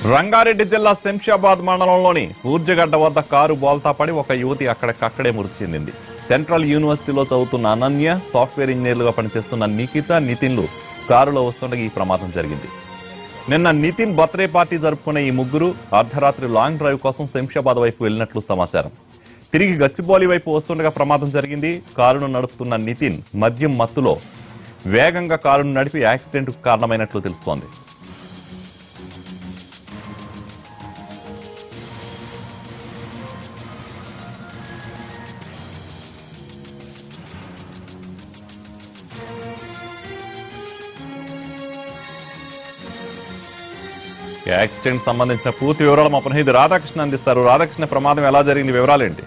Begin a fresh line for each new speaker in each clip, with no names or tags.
రంగారెడ్డి జిల్లా శంషాబాద్ మండలంలోని ఊర్జగడ్డ వద్ద కారు బోల్తా పడి ఒక యువతి అక్కడికక్కడే మృతి చెందింది సెంట్రల్ యూనివర్సిటీలో చదువుతున్న అనన్య సాఫ్ట్వేర్ ఇంజనీర్లుగా పనిచేస్తున్న నిఖిత నితిన్లు కారులో వస్తుండగా ఈ ప్రమాదం జరిగింది నిన్న నితిన్ బర్త్డే పార్టీ జరుపుకునే ఈ ముగ్గురు అర్ధరాత్రి లాంగ్ డ్రైవ్ కోసం శంషాబాద్ వైపు వెళ్ళినట్లు సమాచారం తిరిగి గచ్చిబౌలి వైపు వస్తుండగా ప్రమాదం జరిగింది కారును నడుపుతున్న నితిన్ మద్యం మత్తులో వేగంగా కారును నడిపి యాక్సిడెంట్కు కారణమైనట్లు తెలుస్తోంది యాక్సిడెంట్ సంబంధించిన పూర్తి వివరాలు మా ప్రతినిధి రాధాకృష్ణ అందిస్తారు రాధాకృష్ణ ప్రమాదం ఎలా జరిగింది వివరాలేంటి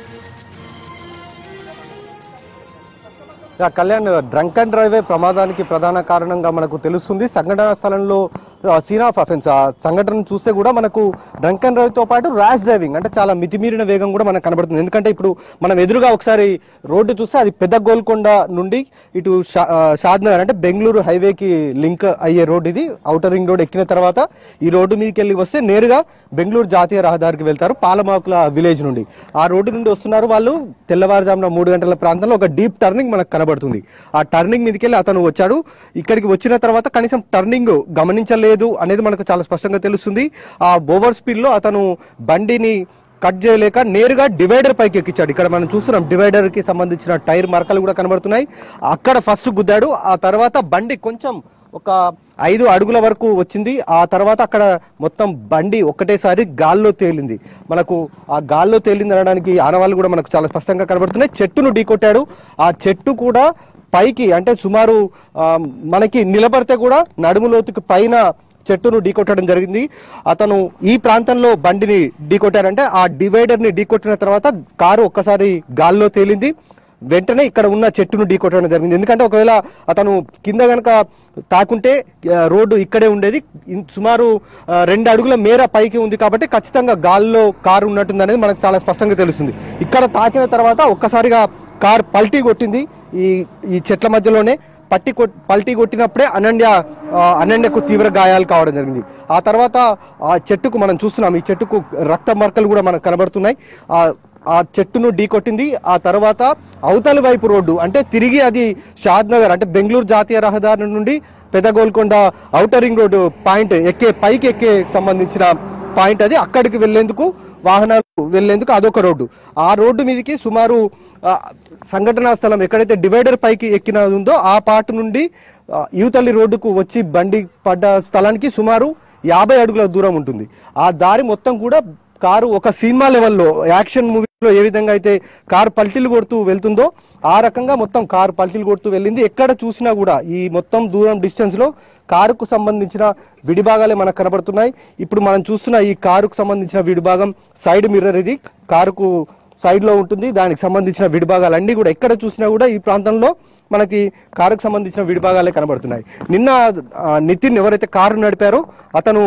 యా, కళ్యాణ్ డ్రంక్ అండ్ డ్రైవే ప్రమాదానికి ప్రధాన కారణంగా మనకు తెలుస్తుంది సంఘటన స్థలంలో సీన్ ఆఫ్ అఫెన్స్ ఆ సంఘటన చూస్తే కూడా మనకు డ్రంక్ అండ్ డ్రైవ్ తో పాటు ర్యాష్ డ్రైవింగ్ అంటే చాలా మితిమీరిన వేగం కూడా మనకు కనబడుతుంది ఎందుకంటే ఇప్పుడు మనం ఎదురుగా ఒకసారి రోడ్డు చూస్తే అది పెద్ద గోల్కొండ నుండి ఇటు షా- ఆ, షాద్ నగర్ అంటే బెంగళూరు హైవేకి లింక్ అయ్యే రోడ్ ఇది అవుటర్ రింగ్ రోడ్ ఎక్కిన తర్వాత ఈ రోడ్డు మీదకి వెళ్ళి వస్తే నేరుగా బెంగళూరు జాతీయ రహదారికి వెళ్తారు పాలమాకుల విలేజ్ నుండి ఆ రోడ్డు నుండి వస్తున్నారు వాళ్ళు తెల్లవారుజామున మూడు గంటల ప్రాంతంలో ఒక డీప్ టర్నింగ్ మనకు కనబడుతుంది ఆ టర్నింగ్ మీదకి వెళ్ళి అతను వచ్చాడు ఇక్కడికి వచ్చిన తర్వాత కనీసం టర్నింగ్ గమనించలేదు అనేది మనకు చాలా స్పష్టంగా తెలుస్తుంది ఆ ఓవర్ స్పీడ్ లో అతను బండిని కట్ చేయలేక నేరుగా డివైడర్ పైకి ఎక్కించాడు ఇక్కడ మనం చూస్తున్నాం డివైడర్ కి సంబంధించిన టైర్ మరకలు కూడా కనబడుతున్నాయి అక్కడ ఫస్ట్ గుద్దాడు ఆ తర్వాత బండి కొంచెం ఒక ఐదు అడుగుల వరకు వచ్చింది ఆ తర్వాత అక్కడ మొత్తం బండి ఒక్కటేసారి గాల్లో తేలింది మనకు ఆ గాల్లో తేలింది అనడానికి ఆనవాళ్ళు కూడా మనకు చాలా స్పష్టంగా కనబడుతున్నాయి చెట్టును ఢీకొట్టాడు ఆ చెట్టు కూడా పైకి అంటే సుమారు ఆ, మనకి నిలబడితే కూడా నడుము లోతుకి పైన చెట్టును ఢీకొట్టడం జరిగింది అతను ఈ ప్రాంతంలో బండిని ఢీకొట్టారంటే ఆ డివైడర్ ని ఢీకొట్టిన తర్వాత కారు ఒక్కసారి గాల్లో తేలింది వెంటనే ఇక్కడ ఉన్న చెట్టును ఢీకొట్టడం జరిగింది ఎందుకంటే ఒకవేళ అతను కింద గనక తాకుంటే ఆ, రోడ్డు ఇక్కడే ఉండేది ఇన్- సుమారు ఆ, రెండు అడుగుల మేర పైకి ఉంది కాబట్టి ఖచ్చితంగా గాల్లో కారు ఉన్నట్టుంది అనేది మనకు చాలా స్పష్టంగా తెలుస్తుంది ఇక్కడ తాకిన తర్వాత ఒక్కసారిగా కార్ పల్టీ కొట్టింది ఈ ఈ చెట్ల మధ్యలోనే పట్టి కొట్- పల్టీ కొట్టినప్పుడే అనన్య ఆ, అనన్యకు తీవ్ర గాయాలు కావడం జరిగింది ఆ తర్వాత ఆ చెట్టుకు మనం చూస్తున్నాం ఈ చెట్టుకు రక్త మరకలు కూడా మనకు కనబడుతున్నాయి ఆ ఆ చెట్టును ఢీకొట్టింది ఆ తర్వాత అవతలి వైపు రోడ్డు అంటే తిరిగి అది షాద్ నగర్ అంటే బెంగళూరు జాతీయ రహదారి నుండి Pedda Golconda outer ring road point ఎక్కే పైకి ఎక్కే సంబంధించిన పాయింట్ అది అక్కడికి వెళ్లేందుకు వాహనాలు వెళ్లేందుకు అదొక రోడ్డు ఆ రోడ్డు మీదకి సుమారు ఆ, సంఘటనా స్థలం ఎక్కడైతే డివైడర్ పైకి ఎక్కిన ఉందో ఆ పార్ట్ నుండి ఆ, యువతల్లి రోడ్డుకు వచ్చి బండి పడ్డ స్థలానికి సుమారు యాభై అడుగుల దూరం ఉంటుంది ఆ దారి మొత్తం కూడా కారు ఒక సినిమా లెవెల్లో యాక్షన్ మూవీలో ఏ విధంగా అయితే కారు పల్టీలు కొడుతూ వెళ్తుందో ఆ రకంగా మొత్తం కారు పల్టీలు కొడుతూ వెళ్ళింది ఎక్కడ చూసినా కూడా ఈ మొత్తం దూరం డిస్టెన్స్ లో కారుకు సంబంధించిన విడిభాగాలే మనకు కనబడుతున్నాయి ఇప్పుడు మనం చూస్తున్న ఈ కారుకు సంబంధించిన విడిభాగం సైడ్ మిర్రర్ ఇది కారుకు సైడ్ లో ఉంటుంది దానికి సంబంధించిన విడిభాగాలు అన్ని కూడా ఎక్కడ చూసినా కూడా ఈ ప్రాంతంలో మనకి కారుకు సంబంధించిన విడిభాగాలే కనబడుతున్నాయి నిన్న ఆ, నితిన్ ఎవరైతే కారు నడిపారో అతను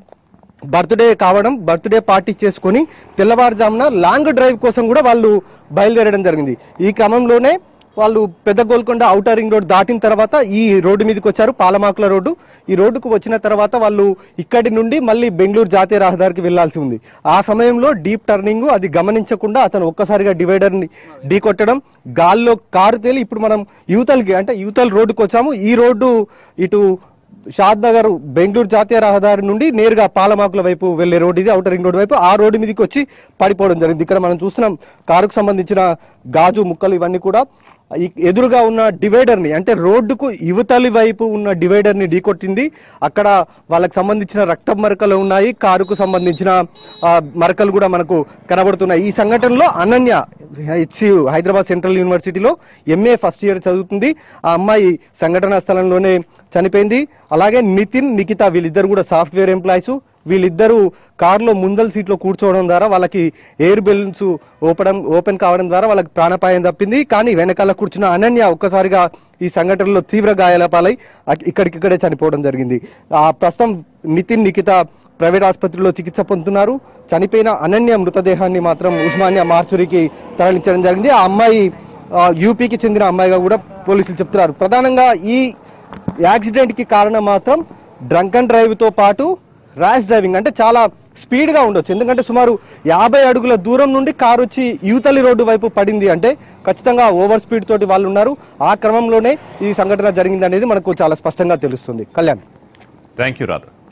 బర్త్డే కావడం బర్త్డే పార్టీ చేసుకొని తెల్లవారుజామున లాంగ్ డ్రైవ్ కోసం కూడా వాళ్ళు బయలుదేరడం జరిగింది ఈ క్రమంలోనే వాళ్ళు పెద్ద గోల్కొండ ఔటర్ రింగ్ రోడ్ దాటిన తర్వాత ఈ రోడ్డు మీదకి వచ్చారు పాలమాకుల రోడ్డు ఈ రోడ్డుకు వచ్చిన తర్వాత వాళ్ళు ఇక్కడి నుండి మళ్ళీ బెంగళూరు జాతీయ రహదారికి వెళ్లాల్సి ఉంది ఆ సమయంలో డీప్ టర్నింగ్ అది గమనించకుండా అతను ఒక్కసారిగా డివైడర్ ని ఢీకొట్టడం గాల్లో కారు తేలి ఇప్పుడు మనం యూతల్కి అంటే యూతల్ రోడ్డుకు వచ్చాము ఈ రోడ్డు ఇటు షాద్ నగర్ బెంగళూరు జాతీయ రహదారి నుండి నేరుగా పాలమాకుల వైపు వెళ్లే రోడ్ ఇది అవుటర్ రింగ్ రోడ్ వైపు ఆ రోడ్డు మీదకి వచ్చి పడిపోవడం జరిగింది ఇక్కడ మనం చూస్తున్నాం కారుకు సంబంధించిన గాజు ముక్కలు ఇవన్నీ కూడా ఈ ఎదురుగా ఉన్న డివైడర్ ని అంటే రోడ్డుకు యువతలి వైపు ఉన్న డివైడర్ ని ఢీకొట్టింది అక్కడ వాళ్ళకి సంబంధించిన రక్త మరకలు ఉన్నాయి కారుకు సంబంధించిన ఆ, మరకలు కూడా మనకు కనబడుతున్నాయి ఈ సంఘటనలో అనన్య హెచ్సియు హైదరాబాద్ సెంట్రల్ యూనివర్సిటీలో ఎంఏ ఫస్ట్ ఇయర్ చదువుతుంది ఆ అమ్మాయి సంఘటనా స్థలంలోనే చనిపోయింది అలాగే నితిన్ నిఖిత వీళ్ళిద్దరు కూడా సాఫ్ట్వేర్ ఎంప్లాయీస్ వీళ్ళిద్దరూ కారులో ముందల సీట్లో కూర్చోవడం ద్వారా వాళ్ళకి ఎయిర్ బెలూన్స్ ఓపడం ఓపెన్ కావడం ద్వారా వాళ్ళకి ప్రాణాపాయం తప్పింది కానీ వెనకాల కూర్చున్న అనన్య ఒక్కసారిగా ఈ సంఘటనలో తీవ్ర గాయాల పాలై అక్- ఇక్కడికిక్కడే చనిపోవడం జరిగింది ఆ ప్రస్తుతం నితిన్ నిఖిత ప్రైవేట్ ఆసుపత్రిలో చికిత్స పొందుతున్నారు చనిపోయిన అనన్య మృతదేహాన్ని మాత్రం ఉస్మానియా మార్చురికి తరలించడం జరిగింది ఆ అమ్మాయి ఆ, యూపీకి చెందిన అమ్మాయిగా కూడా పోలీసులు చెప్తున్నారు ప్రధానంగా ఈ యాక్సిడెంట్ కి కారణం మాత్రం డ్రంక్ అండ్ డ్రైవ్ తో పాటు ర్యాష్ డ్రైవింగ్ అంటే చాలా స్పీడ్ గా ఉండొచ్చు ఎందుకంటే సుమారు యాభై అడుగుల దూరం నుండి కారు వచ్చి యువతలి రోడ్డు వైపు పడింది అంటే ఖచ్చితంగా ఓవర్ స్పీడ్ తోటి వాళ్ళు ఉన్నారు ఆ క్రమంలోనే ఈ సంఘటన జరిగింది అనేది మనకు చాలా స్పష్టంగా తెలుస్తుంది కళ్యాణ్
థ్యాంక్ యూ రాధా